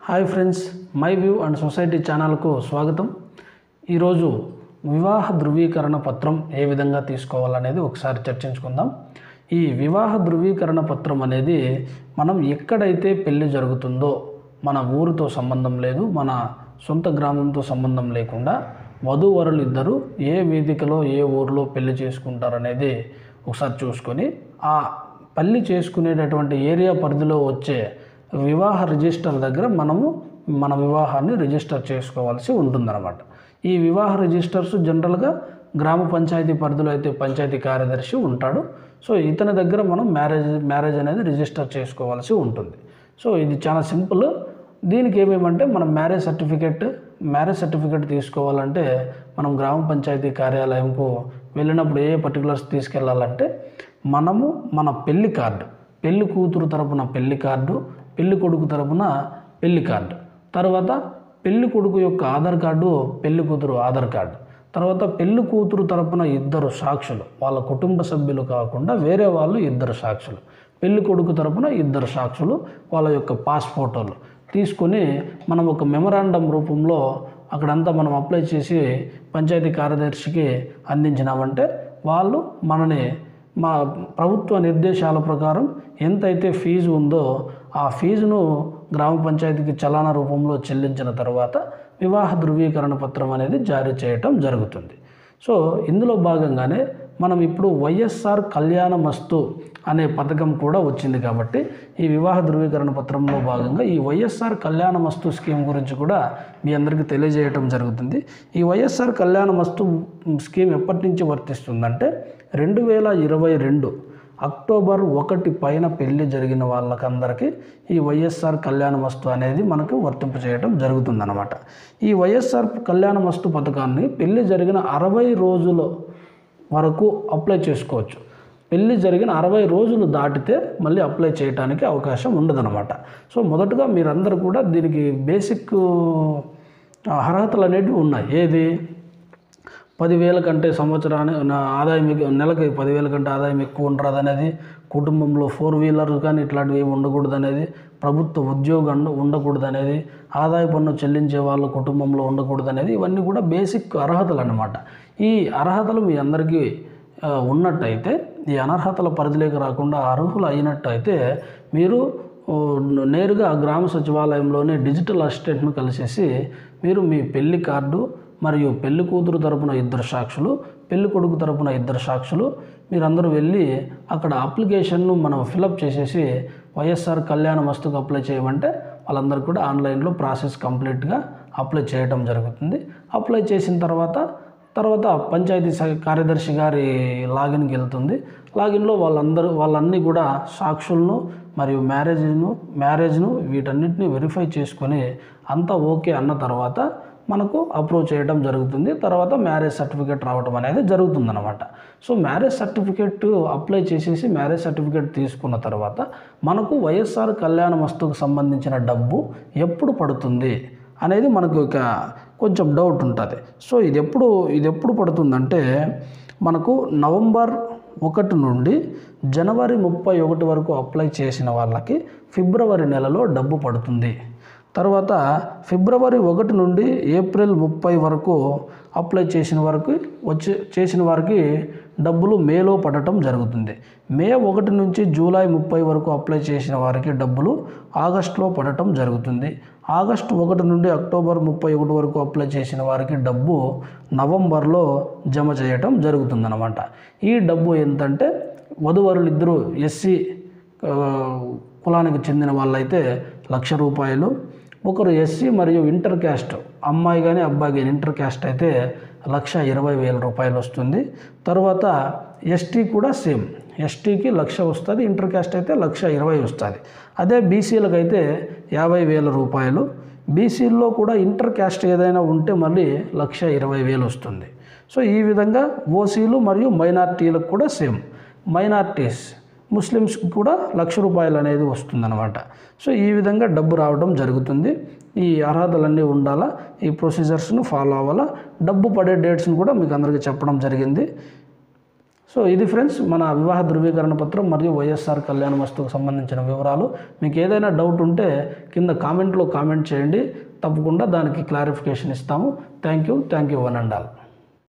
hi friends my view and society ఛానల్కు స్వాగతం ఈరోజు వివాహ ధృవీకరణ పత్రం ఏ విధంగా తీసుకోవాలనేది ఒకసారి చర్చించుకుందాం ఈ వివాహ ధృవీకరణ పత్రం అనేది మనం ఎక్కడైతే పెళ్లి జరుగుతుందో మన ఊరితో సంబంధం లేదు మన సొంత గ్రామంతో సంబంధం లేకుండా వధూవరులు ఇద్దరు ఏ వేదికలో ఏ ఊరిలో పెళ్లి చేసుకుంటారనేది ఒకసారి చూసుకొని ఆ పెళ్లి చేసుకునేటటువంటి ఏరియా పరిధిలో వచ్చే వివాహ రిజిస్టర్ దగ్గర మనము మన వివాహాన్ని రిజిస్టర్ చేసుకోవాల్సి ఉంటుందన్నమాట ఈ వివాహ రిజిస్టర్స్ జనరల్గా గ్రామ పంచాయతీ పరిధిలో అయితే పంచాయతీ కార్యదర్శి ఉంటాడు సో ఇతని దగ్గర మనం మ్యారేజ్ మ్యారేజ్ అనేది రిజిస్టర్ చేసుకోవాల్సి ఉంటుంది సో ఇది చాలా సింపుల్ దీనికి ఏమేమంటే మనం మ్యారేజ్ సర్టిఫికెట్ మ్యారేజ్ సర్టిఫికెట్ తీసుకోవాలంటే మనం గ్రామ పంచాయతీ కార్యాలయంకు వెళ్ళినప్పుడు ఏ పర్టికులర్స్ తీసుకెళ్ళాలంటే మనము మన పెళ్లి కార్డు పెళ్లి కూతురు తరపున పెళ్లి కార్డు పెళ్లి కొడుకు తరపున పెళ్లి కార్డు తర్వాత పెళ్లి కొడుకు యొక్క ఆధార్ కార్డు పెళ్లి కూతురు ఆధార్ కార్డు తర్వాత పెళ్లి కూతురు తరపున ఇద్దరు సాక్షులు వాళ్ళ కుటుంబ సభ్యులు కాకుండా వేరే వాళ్ళు ఇద్దరు సాక్షులు పెళ్లి కొడుకు తరపున ఇద్దరు సాక్షులు వాళ్ళ యొక్క పాస్ ఫోటోలు తీసుకొని మనం ఒక మెమరాండం రూపంలో అక్కడంతా మనం అప్లై చేసి పంచాయతీ కార్యదర్శికి అందించినామంటే వాళ్ళు మనని మా ప్రభుత్వ నిర్దేశాల ప్రకారం ఎంతైతే ఫీజు ఉందో ఆ ఫీజును గ్రామ పంచాయతీకి చలానా రూపంలో చెల్లించిన తర్వాత వివాహ ధృవీకరణ పత్రం అనేది జారీ చేయటం జరుగుతుంది సో ఇందులో భాగంగానే మనం ఇప్పుడు వైఎస్ఆర్ కళ్యాణ మస్తు అనే పథకం కూడా వచ్చింది కాబట్టి ఈ వివాహ ధృవీకరణ పత్రంలో భాగంగా ఈ వైఎస్ఆర్ కళ్యాణ మస్తు స్కీమ్ గురించి కూడా మీ అందరికీ తెలియజేయటం జరుగుతుంది ఈ వైఎస్ఆర్ కళ్యాణ మస్తు స్కీమ్ ఎప్పటి నుంచి వర్తిస్తుందంటే రెండు వేల ఇరవై రెండు అక్టోబర్ ఒకటి పైన పెళ్లి జరిగిన వాళ్ళకందరికీ ఈ వైఎస్ఆర్ కళ్యాణ మస్తు అనేది మనకు వర్తింప చేయడం జరుగుతుందన్నమాట ఈ వైఎస్ఆర్ కళ్యాణ మస్తు పథకాన్ని పెళ్లి జరిగిన అరవై రోజుల వరకు అప్లై చేసుకోవచ్చు పెళ్లి జరిగిన అరవై రోజులు దాటితే మళ్ళీ అప్లై చేయడానికి అవకాశం ఉండదన్నమాట సో మొదటగా మీరందరూ కూడా దీనికి బేసిక్ అర్హతలు అనేటివి ఉన్నాయి ఏది పదివేల కంటే సంవత్సరాన్ని నా ఆదాయం ఎక్క- నెలకి పదివేల కంటే ఆదాయం ఎక్కువ ఉండరాదు అనేది కుటుంబంలో ఫోర్ వీలర్ కానీ ఇట్లాంటివి ఏమి ఉండకూడదు అనేది ప్రభుత్వ ఉద్యోగం ఉండకూడదు అనేది ఆదాయ పన్ను చెల్లించే వాళ్ళ కుటుంబంలో ఉండకూడదు అనేది ఇవన్నీ కూడా బేసిక్ అర్హతలు అన్నమాట ఈ అర్హతలు మీ అందరికీ ఆ, ఉన్నట్టయితే ఈ అనర్హతల పరిధిలోకి రాకుండా అర్హులు అయినట్టయితే మీరు ఓ, నేరుగా గ్రామ సచివాలయంలోనే డిజిటల్ అసిస్టెంట్ను కలిసేసి మీరు మీ పెళ్లి కార్డు మరియు పెళ్లి కూతురు తరపున ఇద్దరు సాక్షులు పెళ్లి కొడుకు తరపున ఇద్దరు సాక్షులు మీరందరూ వెళ్ళి అక్కడ అప్లికేషన్ను మనం ఫిలప్ చేసేసి వైఎస్ఆర్ కళ్యాణ మస్తుకు అప్లై చేయమంటే వాళ్ళందరూ కూడా ఆన్లైన్లో ప్రాసెస్ కంప్లీట్గా అప్లై చేయడం జరుగుతుంది అప్లై చేసిన తర్వాత తర్వాత పంచాయతీ స- కార్యదర్శి గారి లాగిన్కి వెళ్తుంది లాగిన్లో వాళ్ళందరూ వాళ్ళన్నీ కూడా సాక్షులను మరియు మ్యారేజ్ను మ్యారేజ్ను వీటన్నిటిని వెరిఫై చేసుకొని అంతా ఓకే అన్న తర్వాత మనకు అప్రూవ్ చేయడం జరుగుతుంది తర్వాత మ్యారేజ్ సర్టిఫికేట్ రావడం అనేది జరుగుతుందన్నమాట సో మ్యారేజ్ సర్టిఫికేట్ అప్లై చేసేసి మ్యారేజ్ సర్టిఫికేట్ తీసుకున్న తర్వాత మనకు వైఎస్ఆర్ కళ్యాణ మస్తుకు సంబంధించిన డబ్బు ఎప్పుడు పడుతుంది అనేది మనకు ఇక కొంచెం డౌట్ ఉంటుంది సో ఇది ఎప్పుడు ఇది ఎప్పుడు పడుతుందంటే మనకు నవంబర్ ఒకటి నుండి జనవరి ముప్పై ఒకటి వరకు అప్లై చేసిన వాళ్ళకి ఫిబ్రవరి నెలలో డబ్బు పడుతుంది తర్వాత ఫిబ్రవరి ఒకటి నుండి ఏప్రిల్ ముప్పై వరకు అప్లై చేసిన వరకు వచ్చి చేసిన వారికి డబ్బులు మేలో పడటం జరుగుతుంది మే ఒకటి నుంచి జూలై ముప్పై వరకు అప్లై చేసిన వారికి డబ్బులు ఆగస్టులో పడటం జరుగుతుంది ఆగస్టు ఒకటి నుండి అక్టోబర్ ముప్పై ఒకటి వరకు అప్లై చేసిన వారికి డబ్బు నవంబర్లో జమ చేయటం జరుగుతుందన్నమాట ఈ డబ్బు ఎంతంటే వధువరులు ఇద్దరు ఎస్సీ కులానికి చెందిన వాళ్ళైతే లక్ష రూపాయలు ఒకరు ఎస్సీ మరియు ఇంటర్ క్యాస్ట్ అమ్మాయి కానీ అబ్బాయి కానీ ఇంటర్ క్యాస్ట్ అయితే లక్ష ఇరవై వేల రూపాయలు వస్తుంది తర్వాత ఎస్టీ కూడా సేమ్ ఎస్టీకి లక్ష వస్తుంది ఇంటర్ క్యాస్ట్ అయితే లక్ష ఇరవై వస్తుంది అదే బీసీలకు అయితే యాభై వేల రూపాయలు బీసీల్లో కూడా ఇంటర్ క్యాస్ట్ ఏదైనా ఉంటే మళ్ళీ లక్ష ఇరవై వేలు వస్తుంది సో ఈ విధంగా ఓసీలు మరియు మైనార్టీలకు కూడా సేమ్ మైనార్టీస్ ముస్లిమ్స్కి కూడా లక్ష రూపాయలు అనేది వస్తుందన్నమాట సో ఈ విధంగా డబ్బు రావడం జరుగుతుంది ఈ అర్హతలన్నీ ఉండాలా ఈ ప్రొసీజర్స్ను ఫాలో అవ్వాలా డబ్బు పడే డేట్స్ని కూడా మీకు అందరికీ చెప్పడం జరిగింది సో ఇది ఫ్రెండ్స్ మన వివాహ ధృవీకరణ పత్రం మరియు వైఎస్ఆర్ కళ్యాణ వస్తువుకు సంబంధించిన వివరాలు మీకు ఏదైనా డౌట్ ఉంటే కింద కామెంట్లో కామెంట్ చేయండి తప్పకుండా దానికి క్లారిఫికేషన్ ఇస్తాము thank you thank you one and all